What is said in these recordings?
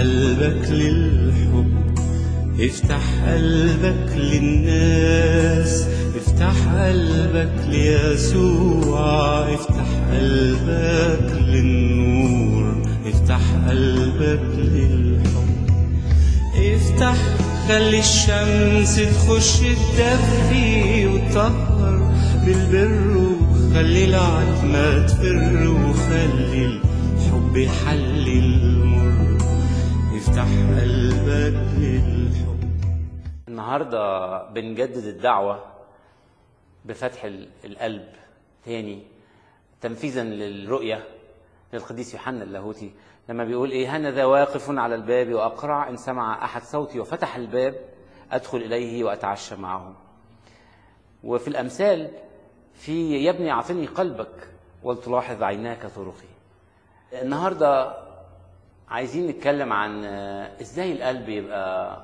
قلبك للحب افتح قلبك للناس افتح قلبك ليسوع افتح قلبك للنور افتح قلبك للحب افتح خلي الشمس تخش تدفي وتطهر بالبر وخلي العتمة تفر وخلي الحب يحل المر افتح قلبك للحب النهارده بنجدد الدعوة بفتح ال- القلب تاني تنفيذا للرؤية للقديس يوحنا اللاهوتي لما بيقول ايه هنذا واقف على الباب واقرع ان سمع احد صوتي وفتح الباب ادخل اليه واتعشى معه وفي الامثال في يا ابني اعطني قلبك ولتلاحظ عيناك طرقي النهارده عايزين نتكلم عن آه، ازاي القلب يبقى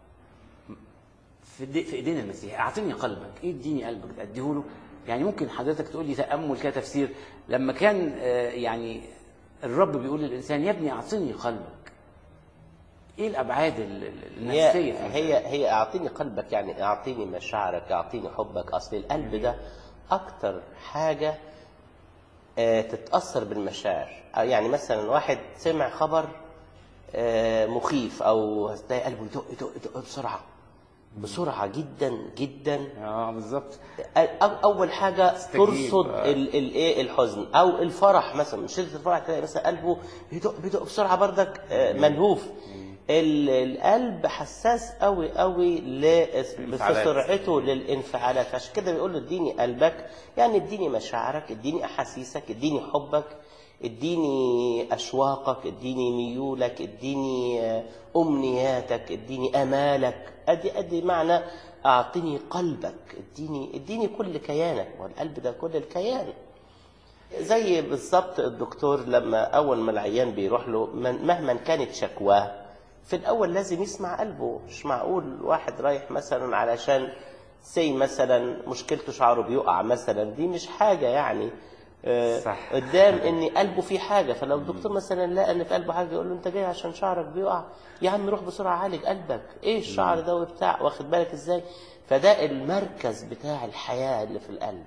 في إيدي- في ايدين المسيح اعطيني قلبك ايه اديني قلبك اديهوله يعني ممكن حضرتك تقول لي تامل كده تفسير لما كان آه، يعني الرب بيقول للانسان يا ابني اعطيني قلبك ايه الابعاد ال- ال- هي النفسيه في هي هي اعطيني قلبك يعني اعطيني مشاعرك اعطيني حبك اصل القلب ده اكتر حاجه آه، تتاثر بالمشاعر آه، يعني مثلا واحد سمع خبر آه، مخيف او تلاقي قلبه يدق يدق يدق بسرعه بسرعه جدا جدا اه بالظبط أو- اول حاجه تستجيب. ترصد آه. ال- الايه الحزن او الفرح مثلا من شده الفرح تلاقي مثلا قلبه بيدق بيدق بسرعه بردك آه، ملهوف ال- القلب حساس قوي قوي ل- الانفعالات. بسرعته للانفعالات عشان كده بيقول له اديني قلبك يعني اديني مشاعرك اديني احاسيسك اديني حبك اديني اشواقك اديني ميولك اديني آه، امنياتك اديني امالك ادي ادي معنى اعطني قلبك اديني اديني كل كيانك والقلب ده كل الكيان زي بالظبط الدكتور لما اول ما العيان بيروح له من- مهما كانت شكواه في الاول لازم يسمع قلبه مش معقول واحد رايح مثلا علشان سي مثلا مشكلته شعره بيقع مثلا دي مش حاجه يعني آه، صح. قدام ان قلبه فيه حاجه فلو الدكتور مثلا لقى ان في قلبه حاجه يقول له انت جاي عشان شعرك بيقع يا عم روح بسرعه عالج قلبك ايه الشعر ده وبتاع واخد بالك ازاي فده المركز بتاع الحياه اللي في القلب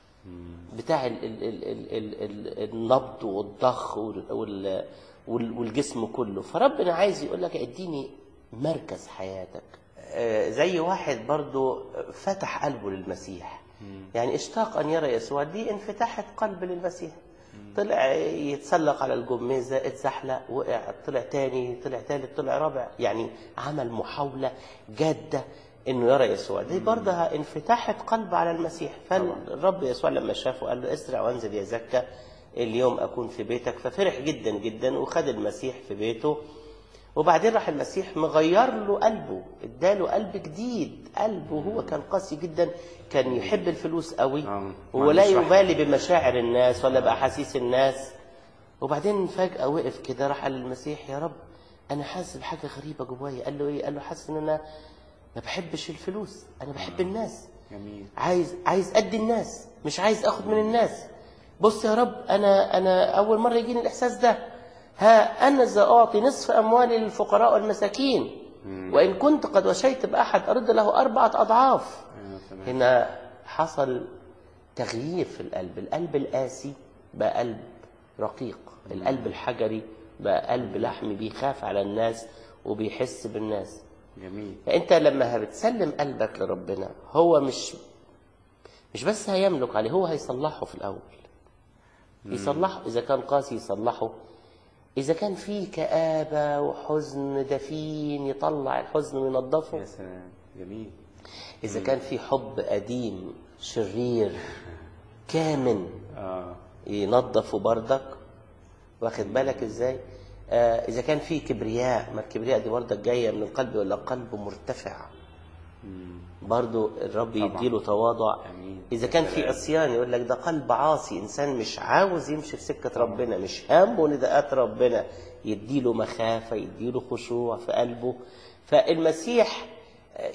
بتاع ال ال ال ال ال ال النبض والضخ وال وال وال والجسم كله فربنا عايز يقول لك اديني مركز حياتك آه، زي واحد برضو فتح قلبه للمسيح يعني اشتاق ان يرى يسوع دي انفتاحة قلب للمسيح طلع يتسلق على الجميزة اتزحلق وقع طلع تاني طلع تالت طلع رابع يعني عمل محاولة جادة انه يرى يسوع دي برضه انفتاحة قلب على المسيح فالرب يسوع لما شافه قال له اسرع وانزل يا زكا اليوم اكون في بيتك ففرح جدا جدا وخد المسيح في بيته وبعدين راح المسيح مغير له قلبه اداله قلب جديد قلبه هو كان قاسي جدا كان يحب الفلوس قوي آه. ولا معلش واحد. يبالي بمشاعر الناس ولا باحاسيس الناس وبعدين فجأة وقف كده راح قال للمسيح يا رب أنا حاسس بحاجة غريبة جوايا قال له إيه؟ قال له حاسس إن أنا ما بحبش الفلوس أنا بحب الناس جميل عايز عايز أدي الناس مش عايز أخد من الناس بص يا رب أنا أنا أول مرة يجيني الإحساس ده ها أنا ذا أعطي نصف أموالي للفقراء والمساكين وإن كنت قد وشيت بأحد أرد له أربعة أضعاف أيوة تمام. هنا حصل تغيير في القلب القلب القاسي بقى قلب رقيق القلب الحجري بقى قلب لحمي بيخاف على الناس وبيحس بالناس جميل فانت لما بتسلم قلبك لربنا هو مش مش بس هيملك عليه هو هيصلحه في الاول يصلحه اذا كان قاسي يصلحه اذا كان فيه كآبة وحزن دفين يطلع الحزن وينظفه يا سلام جميل إذا كان في حب قديم شرير كامن اه ينظفه بردك واخد بالك ازاي آه إذا كان في كبرياء ما الكبرياء دي بردك جاية من القلب ولا قلب مرتفع برضو الرب يديله تواضع آمين. إذا كان في عصيان يقول لك ده قلب عاصي إنسان مش عاوز يمشي في سكة ربنا مش هامه نداءات ربنا يديله مخافة يديله خشوع في قلبه فالمسيح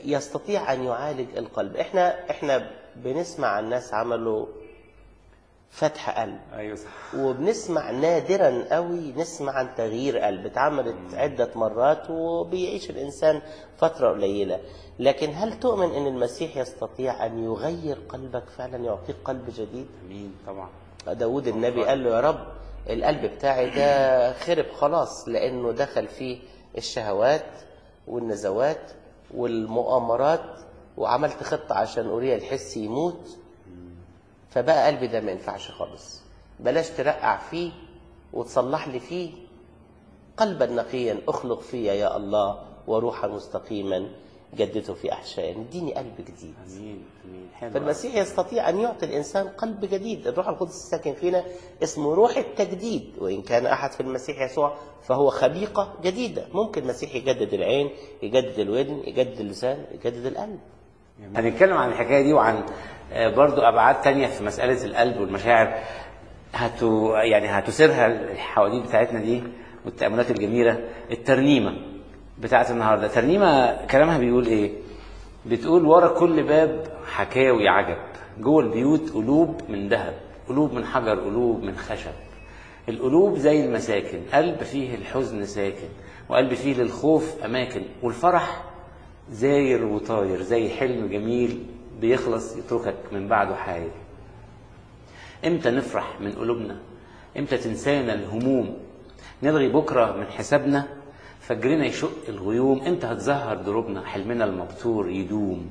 يستطيع أن يعالج القلب إحنا إحنا بنسمع عن ناس عملوا فتح قلب ايوه صح وبنسمع نادرا قوي نسمع عن تغيير قلب اتعملت عدة مرات وبيعيش الإنسان فترة قليلة لكن هل تؤمن أن المسيح يستطيع أن يغير قلبك فعلا يعطيك قلب جديد امين طبعا داود النبي قال له يا رب القلب بتاعي ده خرب خلاص لأنه دخل فيه الشهوات والنزوات والمؤامرات وعملت خطة عشان أوريا الحس يموت فبقى قلبي ده ما ينفعش خالص بلاش ترقع فيه وتصلح لي فيه قلبا نقيا اخلق فيا يا الله وروحا مستقيما جدته في احشائي اديني قلب جديد امين امين حلو فالمسيح يستطيع ان يعطي الانسان قلب جديد الروح القدس الساكن فينا اسمه روح التجديد وان كان احد في المسيح يسوع فهو خليقه جديده ممكن المسيح يجدد العين يجدد الودن يجدد اللسان يجدد القلب هنتكلم عن الحكايه دي وعن آه، برضو ابعاد تانية في مساله القلب والمشاعر هتو يعني هتثيرها الحواديت بتاعتنا دي والتاملات الجميله الترنيمه بتاعت النهارده ترنيمه كلامها بيقول ايه بتقول ورا كل باب حكاوي عجب جوه البيوت قلوب من ذهب قلوب من حجر قلوب من خشب القلوب زي المساكن قلب فيه الحزن ساكن وقلب فيه للخوف أماكن والفرح زاير وطاير زي حلم جميل بيخلص يتركك من بعده حاير امتى نفرح من قلوبنا امتى تنسانا الهموم نلغي بكرة من حسابنا فجرنا يشق الغيوم امتى هتزهر دروبنا حلمنا المبتور يدوم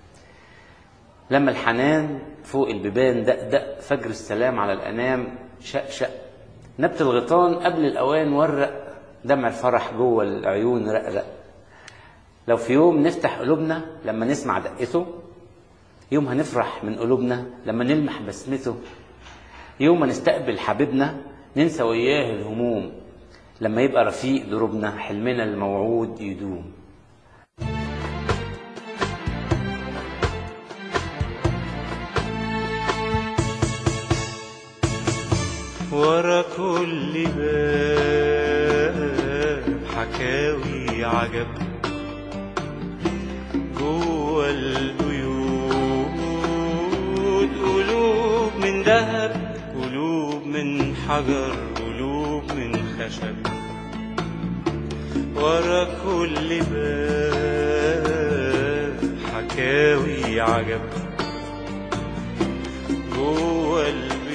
لما الحنان فوق البيبان دقدق فجر السلام على الأنام شقشق نبت الغيطان قبل الأوان ورق دمع الفرح جوه العيون رقرق لو في يوم نفتح قلوبنا لما نسمع دقته يوم هنفرح من قلوبنا لما نلمح بسمته يوم ما نستقبل حبيبنا ننسى وياه الهموم لما يبقى رفيق دروبنا حلمنا الموعود يدوم ورا كل باب حكاوي عجب جوه البيوت قلوب من ذهب قلوب من حجر قلوب من خشب ورا كل باب حكاوي عجب جوه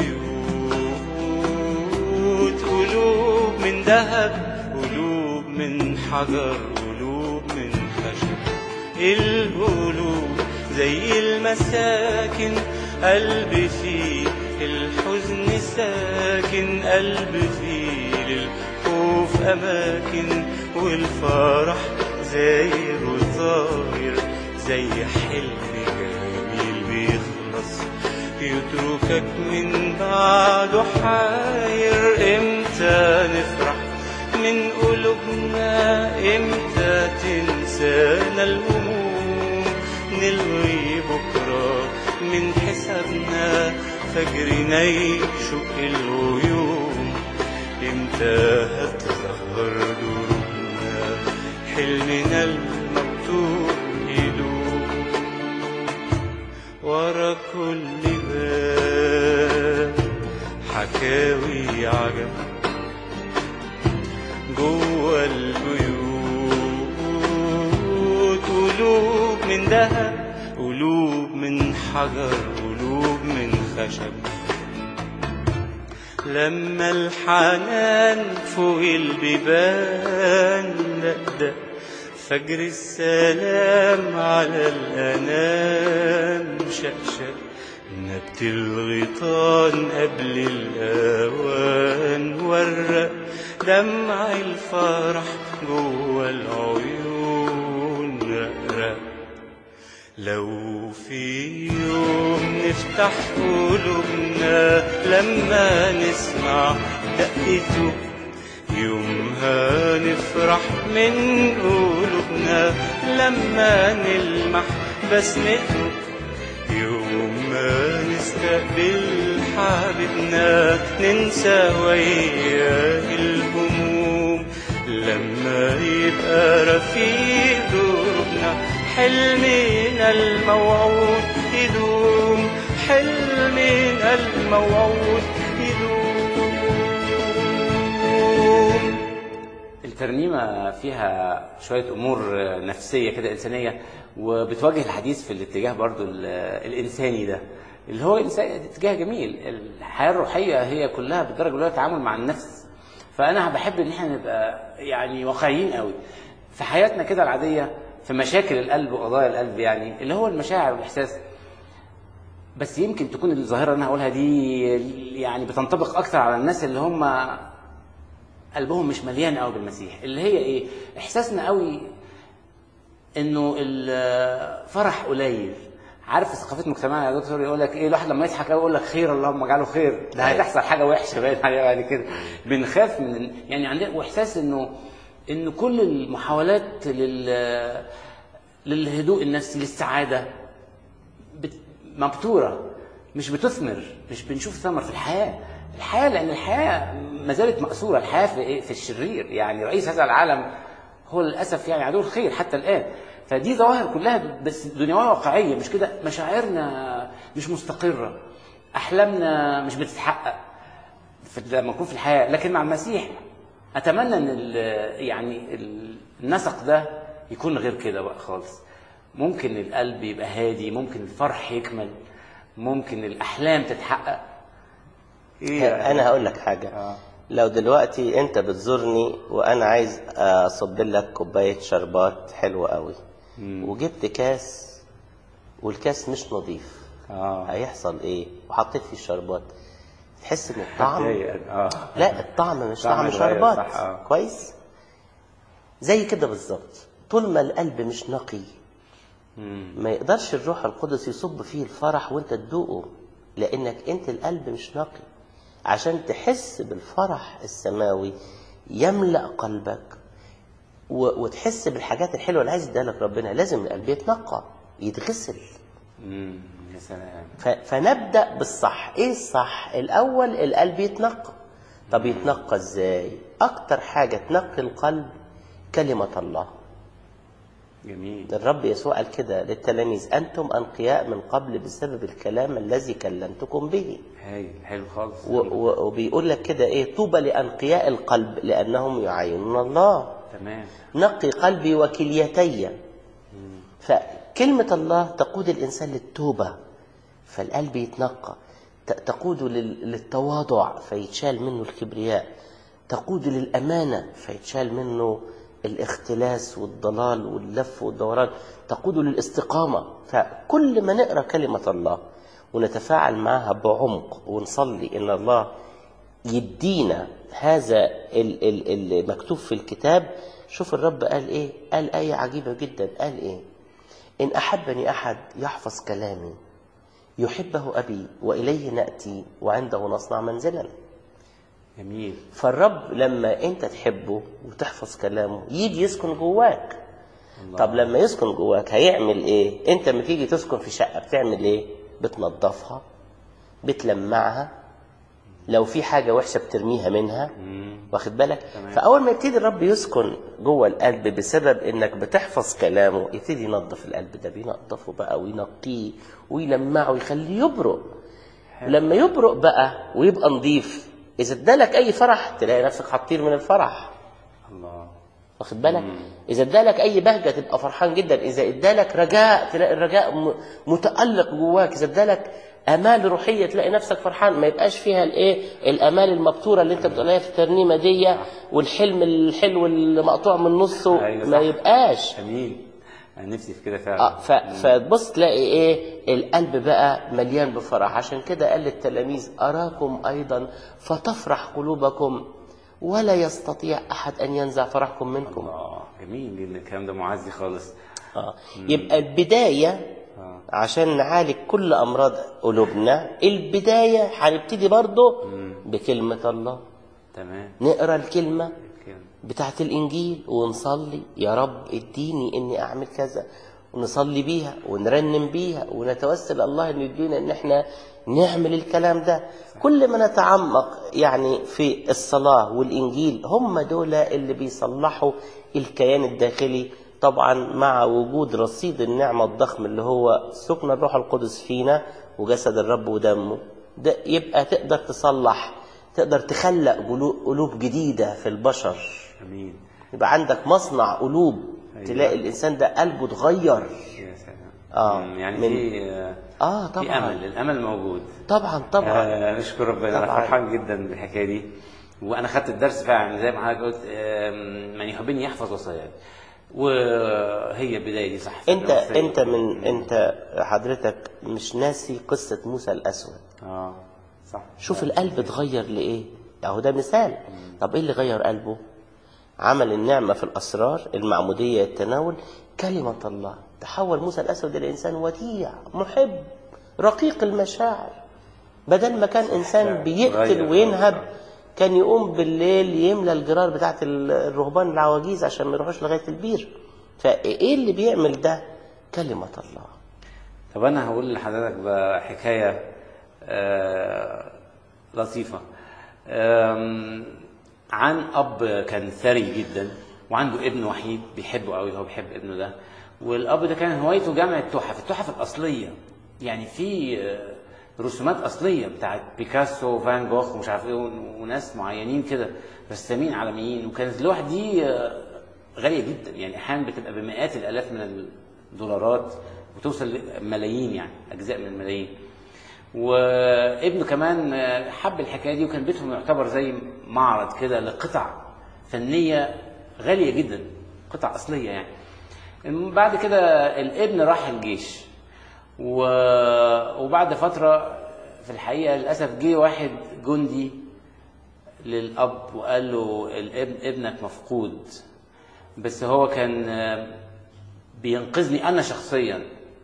البيوت قلوب من ذهب قلوب من حجر قلوب من خشب القلوب زي المساكن قلب فيه الحزن ساكن قلب فيه للخوف أماكن والفرح زاير وطاير زي حلم جميل بيخلص يتركك من بعده حاير امتى نفرح من قلوبنا امتى تنسانا الهموم نلغي بكرة من حسابنا فجرنا يشق الغيوم امتى هتظهر دروبنا حلمنا المكتوب يدوم ورا كل باب حكاوي عجب جوه البيوت قلوب من ذهب قلوب من حجر قلوب من خشب لما الحنان فوق البيبان دقدق فجر السلام على الأنام شقشق نبت الغيطان قبل الأوان ورق دمع الفرح جوه العيون رقرق لو في يوم نفتح قلوبنا لما نسمع دقته يومها نفرح من قلوبنا لما نلمح بسمته يوم ما نستقبل حبيبنا ننسى وياه الهموم لما يبقى رفيق دروبنا حلمنا الموعود يدوم حلمنا فينا الموعود يدوم الترنيمة فيها شوية أمور نفسية كده إنسانية وبتواجه الحديث في الاتجاه برضو ال- الإنساني ده اللي هو إنسان اتجاه جميل الحياة الروحية هي كلها بالدرجة الأولى تعامل مع النفس فأنا بحب إن احنا نبقى يعني واقعيين قوي في حياتنا كده العادية في مشاكل القلب وقضايا القلب يعني اللي هو المشاعر والإحساس بس يمكن تكون الظاهرة اللي أنا هقولها دي يعني بتنطبق أكثر على الناس اللي هم قلبهم مش مليان قوي بالمسيح اللي هي ايه احساسنا قوي انه الفرح قليل عارف في ثقافه مجتمعنا يا دكتور يقول لك ايه الواحد لما يضحك قوي يقول لك خير اللهم اجعله خير ده هتحصل حاجه وحشه باين عليها بعد كده بنخاف من يعني عندنا واحساس انه انه كل المحاولات لل للهدوء النفسي للسعاده بت- مبتورة مش بتثمر مش بنشوف ثمر في الحياة الحياة لأن الحياة ما زالت مأسورة الحياة في, إيه؟ في الشرير يعني رئيس هذا العالم هو للأسف يعني عدو الخير حتى الآن فدي ظواهر كلها بس دنيوية واقعية مش كده مشاعرنا مش مستقرة أحلامنا مش بتتحقق في لما نكون في الحياة لكن مع المسيح أتمنى أن ال- يعني ال- النسق ده يكون غير كده بقى خالص ممكن القلب يبقى هادي ممكن الفرح يكمل ممكن الأحلام تتحقق إيه انا هقول لك حاجه آه. لو دلوقتي انت بتزورني وانا عايز اصب لك كوبايه شربات حلوه قوي وجبت كاس والكاس مش نظيف آه هيحصل ايه وحطيت فيه الشربات تحس ان الطعم هتضايق. آه لا الطعم مش طعم طعم اتغير، شربات صح، آه. كويس زي كده بالظبط طول ما القلب مش نقي مم. ما يقدرش الروح القدس يصب فيه الفرح وانت تدوقه لانك انت القلب مش نقي عشان تحس بالفرح السماوي يملأ قلبك و- وتحس بالحاجات الحلوه اللي عايز يديها لك ربنا لازم القلب يتنقى يتغسل مم. يا سلام ف- فنبدأ بالصح ايه الصح الاول القلب يتنقى طب يتنقى ازاي اكتر حاجة تنقي القلب كلمة الله جميل الرب يسوع قال كده للتلاميذ انتم انقياء من قبل بسبب الكلام الذي كلمتكم به هايل حلو خالص و- و- وبيقول لك كده ايه طوبى لانقياء القلب لانهم يعاينون الله تمام نقي قلبي وكليتي فكلمة الله تقود الإنسان للتوبة فالقلب يتنقى ت- تقود لل- للتواضع فيتشال منه الكبرياء تقود للأمانة فيتشال منه الاختلاس والضلال واللف والدوران تقود للاستقامة فكل ما نقرأ كلمة الله ونتفاعل معها بعمق ونصلي إن الله يدينا هذا ال- ال- المكتوب في الكتاب شوف الرب قال ايه قال آية عجيبة جدا قال ايه إن أحبني أحد يحفظ كلامي يحبه أبي وإليه نأتي وعنده نصنع منزلا جميل فالرب لما أنت تحبه وتحفظ كلامه يجي يسكن جواك طب لما يسكن جواك هيعمل ايه انت لما تيجي تسكن في شقة بتعمل ايه بتنظفها بتلمعها لو في حاجة وحشة بترميها منها واخد بالك تمام. فأول ما يبتدي الرب يسكن جوه القلب بسبب إنك بتحفظ كلامه يبتدي ينظف القلب ده بينظفه بقى وينقيه ويلمعه ويخليه يبرق لما يبرق بقى ويبقى نظيف إذا ادالك أي فرح تلاقي نفسك هتطير من الفرح الله واخد بالك اذا ادالك اي بهجه تبقى فرحان جدا اذا ادالك رجاء تلاقي الرجاء م- متالق جواك اذا ادالك امال روحيه تلاقي نفسك فرحان ما يبقاش فيها الايه الامال المبتوره اللي انت بتقولها في الترنيمه دي والحلم الحلو اللي مقطوع من نصه أيوة ما صح. يبقاش جميل انا نفسي في كده فعلا اه ف... فتبص تلاقي ايه القلب بقى مليان بفرح عشان كده قال للتلاميذ اراكم ايضا فتفرح قلوبكم ولا يستطيع احد ان ينزع فرحكم منكم الله جميل جدا الكلام ده معزي خالص آه. يبقى البداية آه. عشان نعالج كل أمراض قلوبنا البداية هنبتدي برضه بكلمة الله تمام نقرا الكلمة كده. بتاعت الإنجيل ونصلي يا رب اديني إني أعمل كذا ونصلي بيها ونرنم بيها ونتوسل الله إنه يدينا إن إحنا نعمل الكلام ده كل ما نتعمق يعني في الصلاة والإنجيل هم دول اللي بيصلحوا الكيان الداخلي طبعا مع وجود رصيد النعمة الضخم اللي هو سكن الروح القدس فينا وجسد الرب ودمه ده يبقى تقدر تصلح تقدر تخلق قلو- قلوب جديدة في البشر امين يبقى عندك مصنع قلوب أيوة. تلاقي الإنسان ده قلبه اتغير يا سلام آه، مم، يعني من- في آه، آه في طبعا امل الامل موجود طبعا طبعا آه نشكر ربنا انا طبعاً. فرحان جدا بالحكايه دي وانا خدت الدرس فعلا زي ما حضرتك قلت آم، من يحبني يحفظ وصاياي وهي البدايه دي صح انت وصية. انت من انت حضرتك مش ناسي قصة موسى الأسود اه صح شوف القلب اتغير لإيه اهو ده مثال طب ايه اللي غير قلبه عمل النعمة في الأسرار المعمودية التناول كلمة الله تحول موسى الأسود إلى إنسان وديع محب رقيق المشاعر بدل ما كان إنسان بيقتل غير. وينهب كان يقوم بالليل يملى الجرار بتاعت الرهبان العواجيز عشان ما يروحوش لغاية البير فإيه اللي بيعمل ده كلمة الله طب انا هقول لحضرتك بقى حكايه آه لطيفه آم، عن اب كان ثري جدا وعنده ابن وحيد بيحبه قوي هو بيحب ابنه ده والاب ده كان هوايته جمع التحف التحف الاصليه يعني في آه، رسومات اصليه بتاعت بيكاسو وفان جوخ ومش عارف ايه ون- وناس معينين كده رسامين عالميين وكانت اللوح دي آه، غاليه جدا يعني احيانا بتبقى بمئات الالاف من الدولارات وتوصل لملايين يعني اجزاء من الملايين وابنه كمان آه، حب الحكايه دي وكان بيتهم يعتبر زي معرض كده لقطع فنيه غاليه جدا قطع اصليه يعني بعد كده الابن راح الجيش و... وبعد فتره في الحقيقه للاسف جه واحد جندي للاب وقال له الابن ابنك مفقود بس هو كان آه، بينقذني انا شخصيا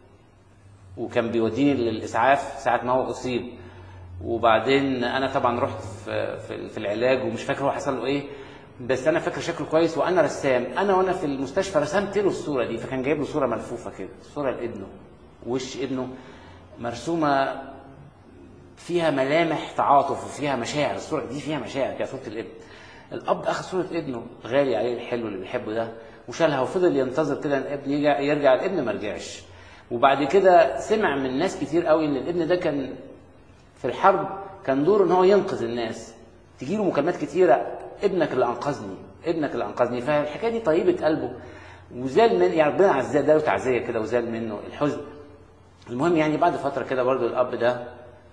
وكان بيوديني للاسعاف ساعه ما هو اصيب وبعدين انا طبعا رحت في في, في العلاج ومش فاكر هو حصل له ايه بس انا فاكر شكله كويس وانا رسام انا وانا في المستشفى رسمت له الصوره دي فكان جايب له صوره ملفوفه كده صوره لابنه وش ابنه مرسومه فيها ملامح تعاطف وفيها مشاعر الصورة دي فيها مشاعر كده صورة الابن الأب أخذ صورة ابنه غالي عليه الحلو اللي بيحبه ده وشالها وفضل ينتظر كده ان الابن يرجع يرجع الابن ما رجعش وبعد كده سمع من ناس كتير قوي ان الابن ده كان في الحرب كان دوره ان هو ينقذ الناس تجي له مكالمات كتيره ابنك اللي انقذني ابنك اللي انقذني فالحكايه دي طيبه قلبه وزال من يعني ربنا عزاه اداله تعزيه كده وزال منه الحزن المهم يعني بعد فتره كده برضو الاب ده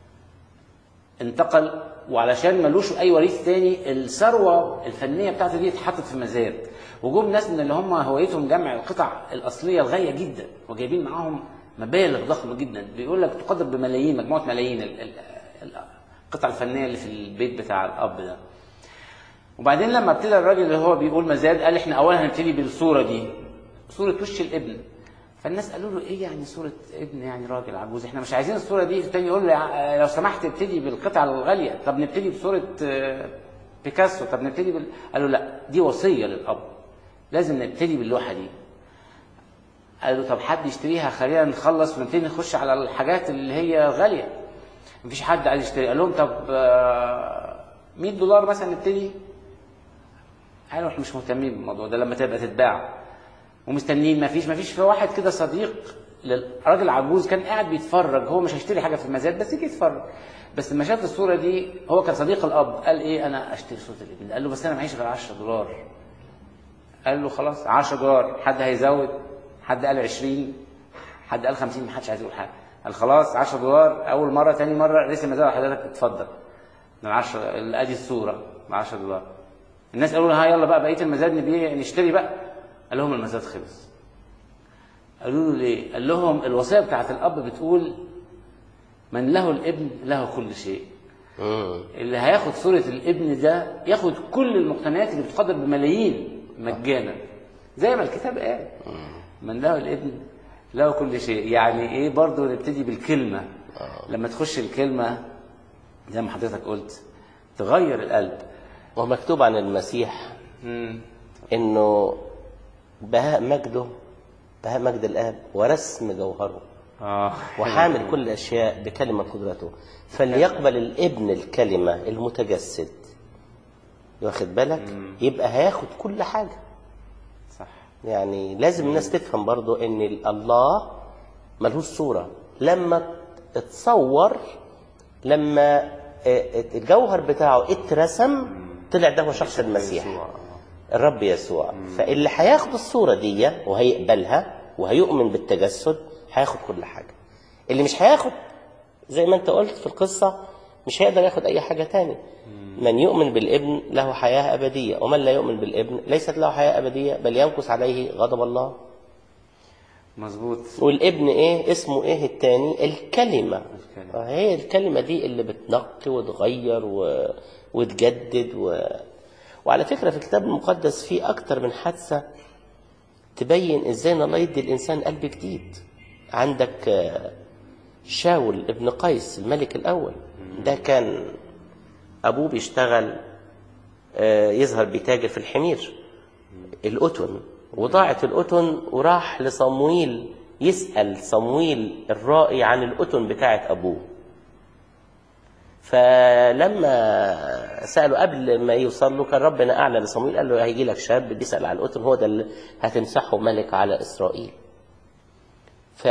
انتقل وعلشان ملوش اي وريث تاني الثروه الفنيه بتاعته دي اتحطت في مزاد وجم ناس من اللي هم هوايتهم جمع القطع الاصليه الغاليه جدا وجايبين معاهم مبالغ ضخمه جدا بيقول لك تقدر بملايين مجموعه ملايين ال- ال- ال- القطع الفنيه اللي في البيت بتاع الاب ده وبعدين لما ابتدى الراجل اللي هو بيقول مزاد قال احنا اولا هنبتدي بالصوره دي صوره وش الابن فالناس قالوا له ايه يعني صوره ابن يعني راجل عجوز احنا مش عايزين الصوره دي التاني يقول له يع- لو سمحت ابتدي بالقطعه الغاليه طب نبتدي بصوره آه، بيكاسو طب نبتدي بال... قالوا لا دي وصيه للاب لازم نبتدي باللوحه دي قالوا طب حد يشتريها خلينا نخلص ونبتدي نخش على الحاجات اللي هي غاليه مفيش حد عايز يشتري قال لهم طب آه، 100 دولار مثلا نبتدي قالوا احنا مش مهتمين بالموضوع ده لما تبقى تتباع ومستنيين ما فيش ما فيش في واحد كده صديق للراجل عجوز كان قاعد بيتفرج هو مش هيشتري حاجه في المزاد بس يجي يتفرج بس لما شاف الصوره دي هو كان صديق الاب قال ايه انا اشتري صوره الابن ده. قال له بس انا معيش غير 10 دولار قال له خلاص 10 دولار حد هيزود حد قال 20 حد قال 50 ما حدش عايز يقول حاجه قال خلاص 10 دولار اول مره تاني مره لسه مزاد حضرتك اتفضل من 10 ادي الصوره ب 10 دولار الناس قالوا له ها يلا بقى بقيه المزاد نبيع نشتري بقى قال لهم المزاد خلص قالوا له ليه قال لهم الوصيه بتاعت الاب بتقول من له الابن له كل شيء مم. اللي هياخد صورة الابن ده ياخد كل المقتنيات اللي بتقدر بملايين مجانا زي ما الكتاب قال من له الابن له كل شيء يعني ايه برضو نبتدي بالكلمة لما تخش الكلمة زي ما حضرتك قلت تغير القلب ومكتوب عن المسيح مم. انه بهاء مجده بهاء مجد الاب ورسم جوهره اه وحامل كل الاشياء بكلمه قدرته فليقبل الابن الكلمه المتجسد واخد بالك يبقى هياخد كل حاجه صح يعني لازم الناس تفهم برضو ان الله ملهوش صوره لما اتصور لما آه، الجوهر بتاعه اترسم طلع ده هو شخص المسيح يسوع. الرب يسوع فاللي هياخد الصورة دي وهيقبلها وهيؤمن بالتجسد هياخد كل حاجة اللي مش هياخد زي ما انت قلت في القصة مش هيقدر ياخد أي حاجة تاني من يؤمن بالابن له حياة أبدية ومن لا يؤمن بالابن ليست له حياة أبدية بل يمكث عليه غضب الله مظبوط والابن ايه اسمه ايه التاني الكلمة الكلمة. آه، هي الكلمة دي اللي بتنقي وتغير و... وتجدد و... وعلى فكرة في الكتاب المقدس في أكتر من حادثة تبين ازاي ان الله يدي الإنسان قلب جديد عندك آه، شاول ابن قيس الملك الأول ده كان أبوه بيشتغل آه، يظهر بيتاجر في الحمير الأتن وضاعت الأتن وراح لصمويل يسأل صمويل الرائي عن الأتن بتاعت أبوه فلما سأله قبل ما يوصل له كان ربنا أعلى لصمويل قال له هيجي لك شاب بيسأل على الأتن هو ده اللي هتمسحه ملك على إسرائيل ف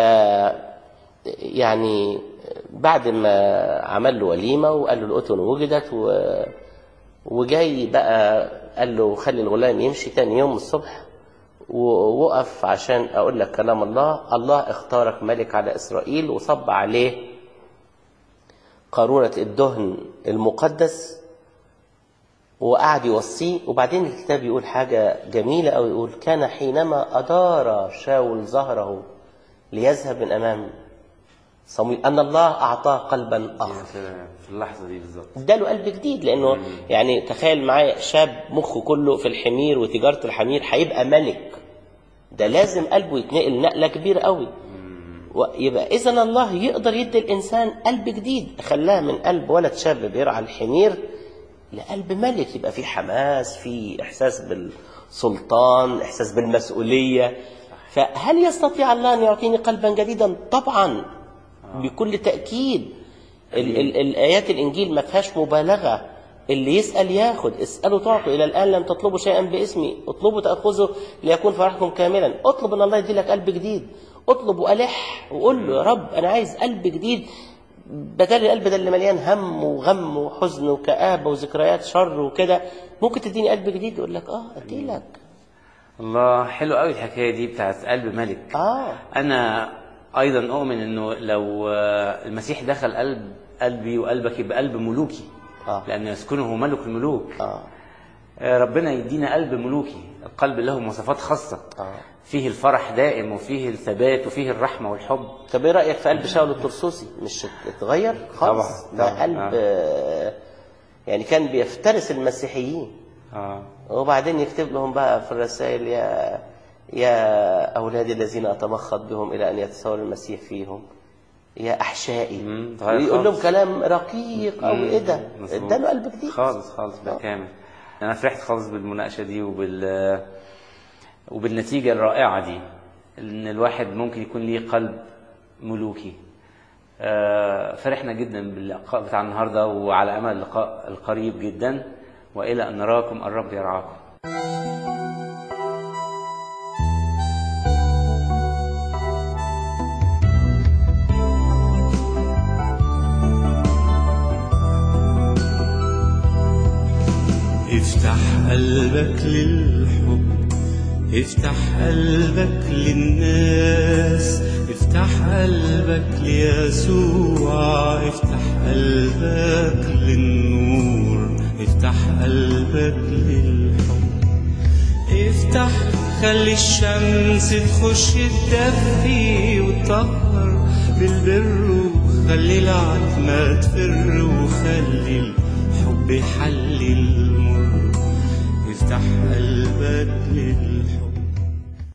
يعني بعد ما عمل له وليمة وقال له الأتن وجدت و... وجاي بقى قال له خلي الغلام يمشي تاني يوم الصبح ووقف عشان أقول لك كلام الله الله اختارك ملك على إسرائيل وصب عليه قارورة الدهن المقدس وقعد يوصيه وبعدين الكتاب يقول حاجة جميلة أو يقول كان حينما أدار شاول ظهره ليذهب من أمام صمويل أن الله أعطاه قلبا يا آخر سلام في اللحظة دي بالظبط اداله قلب جديد لانه يعني تخيل معايا شاب مخه كله في الحمير وتجاره الحمير هيبقى ملك ده لازم قلبه يتنقل نقله كبيره قوي ويبقى اذا الله يقدر يدي الانسان قلب جديد خلاه من قلب ولد شاب بيرعى الحمير لقلب ملك يبقى في حماس في احساس بالسلطان احساس بالمسؤوليه فهل يستطيع الله ان يعطيني قلبا جديدا طبعا بكل تاكيد ال ال الايات الانجيل ما فيهاش مبالغه اللي يسال ياخد اسالوا تعطوا الى الان لم تطلبوا شيئا باسمي اطلبوا تاخذوا ليكون فرحكم كاملا اطلب ان الله يدي لك قلب جديد اطلب والح وقول له يا رب انا عايز قلب جديد بدل القلب ده اللي مليان هم وغم وحزن وكآبة وذكريات شر وكده ممكن تديني قلب جديد يقول لك اه ادي لك الله حلو قوي الحكاية دي بتاعت قلب ملك اه أنا أيضا أؤمن إنه لو آه، المسيح دخل قلب قلبي وقلبك يبقى قلب ملوكي آه. لأن يسكنه ملك الملوك اه آه، ربنا يدينا قلب ملوكي القلب له مواصفات خاصة آه. فيه الفرح دائم وفيه الثبات وفيه الرحمة والحب طب ايه رايك في قلب شاول الطرسوسي مش اتغير خالص طبعاً، ده طبعاً، قلب آه. آه. يعني كان بيفترس المسيحيين آه. وبعدين يكتب لهم بقى في الرسائل يا يا أولادي الذين أتمخض بهم إلى أن يتصور المسيح فيهم يا أحشائي مم، اتغير ويقول لهم خالص. كلام رقيق أو إيه ده مظبوط. اداله قلب جديد خالص خالص بالكامل انا فرحت خالص بالمناقشه دي وبال وبالنتيجه الرائعه دي ان الواحد ممكن يكون ليه قلب ملوكي آه، فرحنا جدا باللقاء بتاع النهارده وعلى امل اللقاء القريب جدا والى ان نراكم الرب يرعاكم افتح قلبك للحب افتح قلبك للناس افتح قلبك ليسوع افتح قلبك للنور افتح قلبك للحب افتح خلي الشمس تخش تدفي وتطهر بالبر وخلي العتمة تفر وخلي الحب يحلي المر افتح قلبك للحب